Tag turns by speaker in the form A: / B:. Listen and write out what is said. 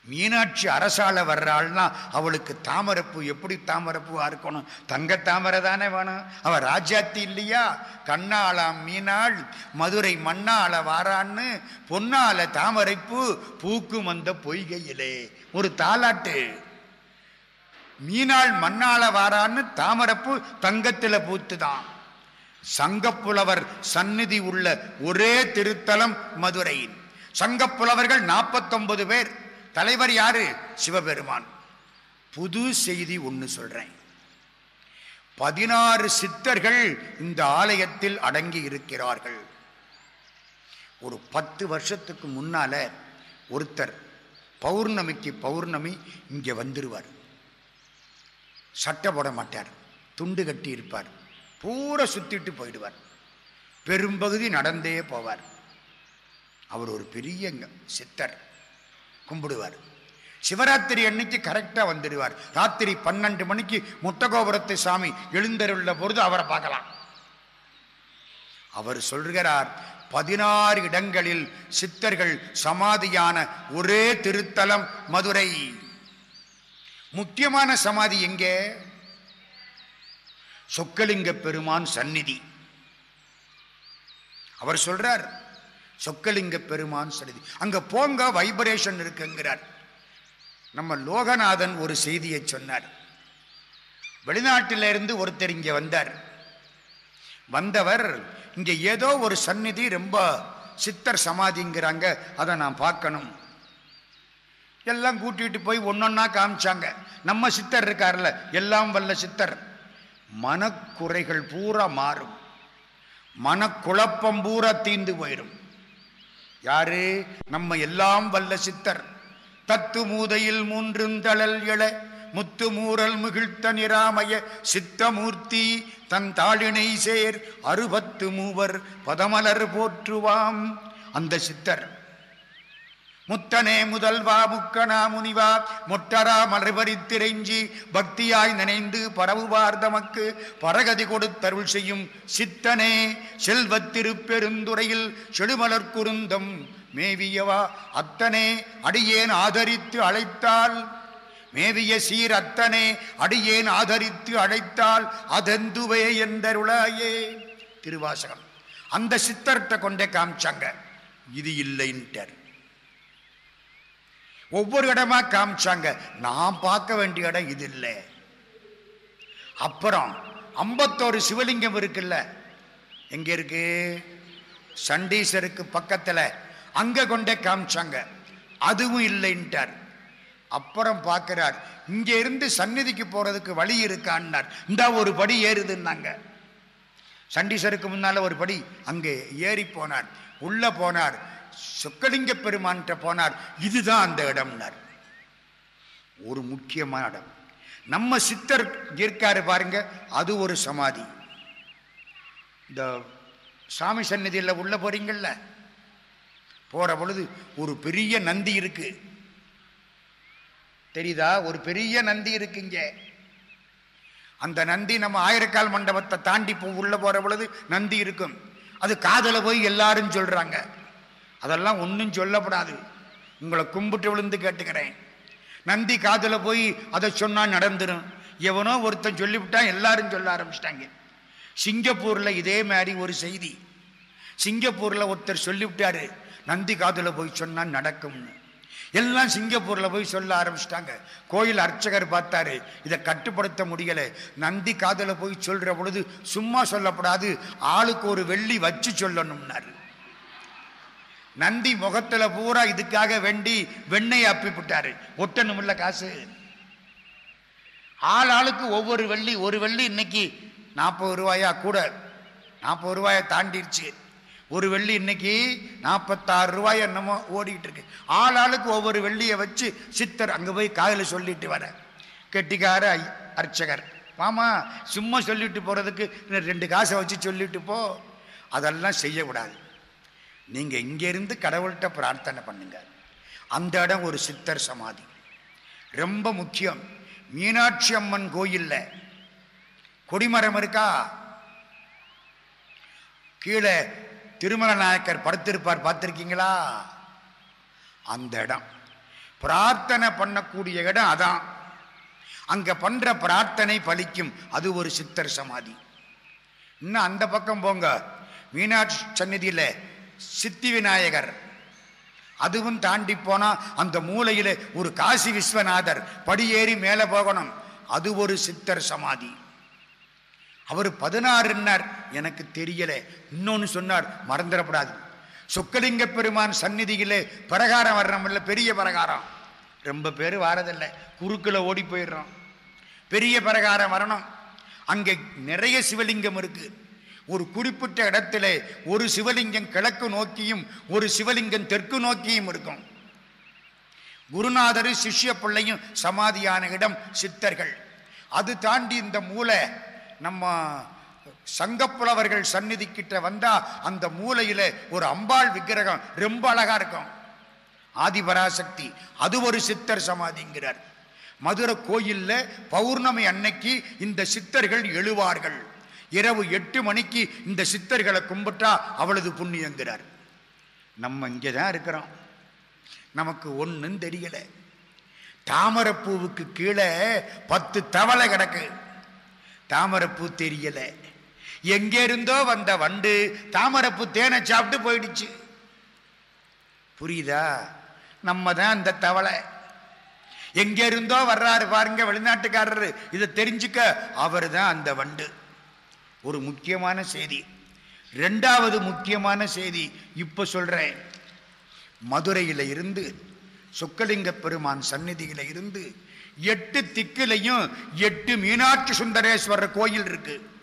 A: மீனாட்சி அரசால வர்றாள்னா அவளுக்கு தாமரப்பூ எப்படி தாமரப்பூவா இருக்கணும் தங்க தாமரை தானே வேணும் அவ ராஜாத்தி இல்லையா கண்ணாளாம் மீனாள் மதுரை மண்ணாள வாரான்னு பொன்னால தாமரைப்பூ பூக்கும் அந்த பொய்கையிலே ஒரு தாலாட்டு மீனாள் மண்ணாள வாரான்னு தாமரப்பூ தங்கத்துல பூத்துதான் சங்கப்புலவர் சந்நிதி உள்ள ஒரே திருத்தலம் மதுரை சங்கப்புலவர்கள் நாற்பத்தொன்பது பேர் தலைவர் யாரு சிவபெருமான் புது செய்தி ஒன்று சொல்றேன் பதினாறு சித்தர்கள் இந்த ஆலயத்தில் அடங்கி இருக்கிறார்கள் ஒரு பத்து வருஷத்துக்கு முன்னால ஒருத்தர் பௌர்ணமிக்கு பௌர்ணமி இங்கே வந்துருவார் சட்டை போட மாட்டார் துண்டு கட்டி இருப்பார் பூரா சுத்திட்டு போயிடுவார் பெரும்பகுதி நடந்தே போவார் அவர் ஒரு பெரிய ங்க- சித்தர் கும்பிடுவார் சிவராத்திரி அன்னைக்கு கரெக்டாக வந்துடுவார் ராத்திரி பன்னெண்டு மணிக்கு முட்டகோபுரத்து சாமி எழுந்தருள்ள பொழுது அவரை பார்க்கலாம் அவர் சொல்கிறார் பதினாறு இடங்களில் சித்தர்கள் சமாதியான ஒரே திருத்தலம் மதுரை முக்கியமான சமாதி எங்கே சொக்கலிங்க பெருமான் சந்நிதி அவர் சொல்றார் சொக்கலிங்க பெருமான் சந்நிதி அங்க போங்க வைப்ரேஷன் இருக்குங்கிறார் நம்ம லோகநாதன் ஒரு செய்தியை சொன்னார் வெளிநாட்டில இருந்து ஒருத்தர் இங்க வந்தார் வந்தவர் இங்க ஏதோ ஒரு சந்நிதி ரொம்ப சித்தர் சமாதிங்கிறாங்க அதை நான் பார்க்கணும் எல்லாம் கூட்டிட்டு போய் ஒன்னொன்னா காமிச்சாங்க நம்ம சித்தர் இருக்கார்ல எல்லாம் வல்ல சித்தர் மனக்குறைகள் பூரா மாறும் மனக்குழப்பம் பூரா தீந்து போயிடும் யாரு நம்ம எல்லாம் வல்ல சித்தர் தத்து மூதையில் மூன்றுந்தழல் எழ முத்து மூரல் மிகிழ்த்த நிராமய சித்தமூர்த்தி தன் தாளினை சேர் அறுபத்து மூவர் பதமலர் போற்றுவாம் அந்த சித்தர் முத்தனே முதல்வா முக்கணா முனிவா முட்டரா மலர்வரித்திரைஞ்சி பக்தியாய் நினைந்து பரவுவார் தமக்கு பரகதி கொடுத்தருள் செய்யும் சித்தனே செல்வத்திருப்பெருந்துறையில் செடுமலர் குருந்தம் மேவியவா அத்தனே அடியேன் ஆதரித்து அழைத்தால் மேவிய சீர் அத்தனே அடியேன் ஆதரித்து அழைத்தால் அதெந்துவே என்றருளாயே திருவாசகம் அந்த சித்தர்கிட்ட கொண்டே காமிச்சாங்க இது இல்லைன்ட்டார் ஒவ்வொரு இடமா காமிச்சாங்க நான் பார்க்க வேண்டிய இடம் இது இல்லை அப்புறம் ஐம்பத்தோரு சிவலிங்கம் இருக்குல்ல எங்க இருக்கு சண்டீசருக்கு பக்கத்துல அங்க கொண்டே காமிச்சாங்க அதுவும் இல்லைன்ட்டார் அப்புறம் பார்க்கிறார் இங்க இருந்து சந்நிதிக்கு போறதுக்கு வழி இருக்கான்னார் இந்த ஒரு படி ஏறுதுன்னாங்க சண்டீசருக்கு முன்னால ஒரு படி அங்கே ஏறி போனார் உள்ள போனார் சொக்கலிங்க பெருமான்கிட்ட போனார் இதுதான் அந்த இடம்னார் ஒரு முக்கியமான இடம் நம்ம சித்தர் இருக்காரு பாருங்க அது ஒரு சமாதி இந்த சாமி சந்நிதியில் உள்ள போறீங்கள்ல போற பொழுது ஒரு பெரிய நந்தி இருக்கு தெரியுதா ஒரு பெரிய நந்தி இருக்கு இங்க அந்த நந்தி நம்ம ஆயிரக்கால் மண்டபத்தை தாண்டி போ உள்ள போற பொழுது நந்தி இருக்கும் அது காதல போய் எல்லாரும் சொல்றாங்க அதெல்லாம் ஒன்றும் சொல்லப்படாது உங்களை கும்பிட்டு விழுந்து கேட்டுக்கிறேன் நந்தி காதுல போய் அதை சொன்னா நடந்துரும் எவனோ ஒருத்தன் சொல்லிவிட்டான் எல்லாரும் சொல்ல ஆரம்பிச்சிட்டாங்க சிங்கப்பூர்ல இதே மாதிரி ஒரு செய்தி சிங்கப்பூர்ல ஒருத்தர் சொல்லிவிட்டாரு நந்தி காதுல போய் சொன்னா நடக்கும்னு எல்லாம் சிங்கப்பூர்ல போய் சொல்ல ஆரம்பிச்சிட்டாங்க கோயில் அர்ச்சகர் பார்த்தாரு இதை கட்டுப்படுத்த முடியல நந்தி காதுல போய் சொல்ற பொழுது சும்மா சொல்லப்படாது ஆளுக்கு ஒரு வெள்ளி வச்சு சொல்லணும்னாரு நந்தி முகத்துல பூரா இதுக்காக வேண்டி வெண்ணெய் அப்பி விட்டாரு ஒட்டணுமில்ல காசு ஆள் ஆளுக்கு ஒவ்வொரு வெள்ளி ஒரு வெள்ளி இன்னைக்கு நாற்பது ரூபாயா கூட நாற்பது ரூபாயை தாண்டிடுச்சு ஒரு வெள்ளி இன்னைக்கு நாற்பத்தாறு ரூபாய் என்னமோ ஓடிட்டு இருக்கு ஆள் ஆளுக்கு ஒவ்வொரு வெள்ளியை வச்சு சித்தர் அங்கே போய் காதில் சொல்லிட்டு வர கெட்டிக்கார ஐ- அர்ச்சகர் மாமா சும்மா சொல்லிட்டு போகிறதுக்கு ரெண்டு காசை வச்சு சொல்லிட்டு போ அதெல்லாம் செய்யக்கூடாது நீங்கள் இங்கேருந்து கடவுள்கிட்ட பிரார்த்தனை பண்ணுங்க அந்த இடம் ஒரு சித்தர் சமாதி ரொம்ப முக்கியம் மீனாட்சி அம்மன் கோயில்ல கொடிமரம் இருக்கா கீழே திருமல நாயக்கர் படுத்திருப்பார் பார்த்திருக்கீங்களா அந்த இடம் பிரார்த்தனை பண்ணக்கூடிய இடம் அதான் அங்க பண்ற பிரார்த்தனை பலிக்கும் அது ஒரு சித்தர் சமாதி இன்னும் அந்த பக்கம் போங்க மீனாட்சி சந்நிதியில சித்தி விநாயகர் அதுவும் தாண்டி போனா அந்த மூலையில ஒரு காசி விஸ்வநாதர் படியேறி மேலே போகணும் அது ஒரு சித்தர் சமாதி அவர் பதினாறுன்னார் எனக்கு தெரியல இன்னொன்னு சொன்னார் மறந்துடக்கூடாது சொக்கலிங்க பெருமான் சந்நிதியிலே பிரகாரம் வர்றோம்ல பெரிய பிரகாரம் ரொம்ப பேர் வாரதில்லை குறுக்கில் ஓடி போயிடுறோம் பெரிய பிரகாரம் வரணும் அங்கே நிறைய சிவலிங்கம் இருக்கு ஒரு குறிப்பிட்ட இடத்திலே ஒரு சிவலிங்கம் கிழக்கு நோக்கியும் ஒரு சிவலிங்கம் தெற்கு நோக்கியும் இருக்கும் குருநாதர் சிஷ்ய பிள்ளையும் சமாதியான இடம் சித்தர்கள் அது தாண்டி இந்த மூலை நம்ம சங்கப்புலவர்கள் சந்நிதி கிட்ட வந்தா அந்த மூலையில ஒரு அம்பாள் விக்கிரகம் ரொம்ப அழகா இருக்கும் ஆதிபராசக்தி அது ஒரு சித்தர் சமாதிங்கிறார் மதுரை கோயில்ல பௌர்ணமி அன்னைக்கு இந்த சித்தர்கள் எழுவார்கள் இரவு எட்டு மணிக்கு இந்த சித்தர்களை கும்பிட்டா அவளது புண்ணியங்கிறார் நம்ம இங்கே தான் இருக்கிறோம் நமக்கு ஒன்றும் தெரியல தாமரைப்பூவுக்கு கீழே பத்து தவளை கிடக்கு தாமரைப்பூ தெரியல எங்கே இருந்தோ வந்த வண்டு தாமரைப்பூ தேனை சாப்பிட்டு போயிடுச்சு புரியுதா நம்ம தான் அந்த தவளை எங்க இருந்தோ வர்றாரு பாருங்க வெளிநாட்டுக்காரரு இதை தெரிஞ்சுக்க அவர் தான் அந்த வண்டு ஒரு முக்கியமான செய்தி ரெண்டாவது முக்கியமான செய்தி இப்ப சொல்றேன் மதுரையில இருந்து சொக்கலிங்க பெருமான் சந்நிதியில இருந்து எட்டு திக்கிலையும் எட்டு மீனாட்சி சுந்தரேஸ்வரர் கோயில் இருக்கு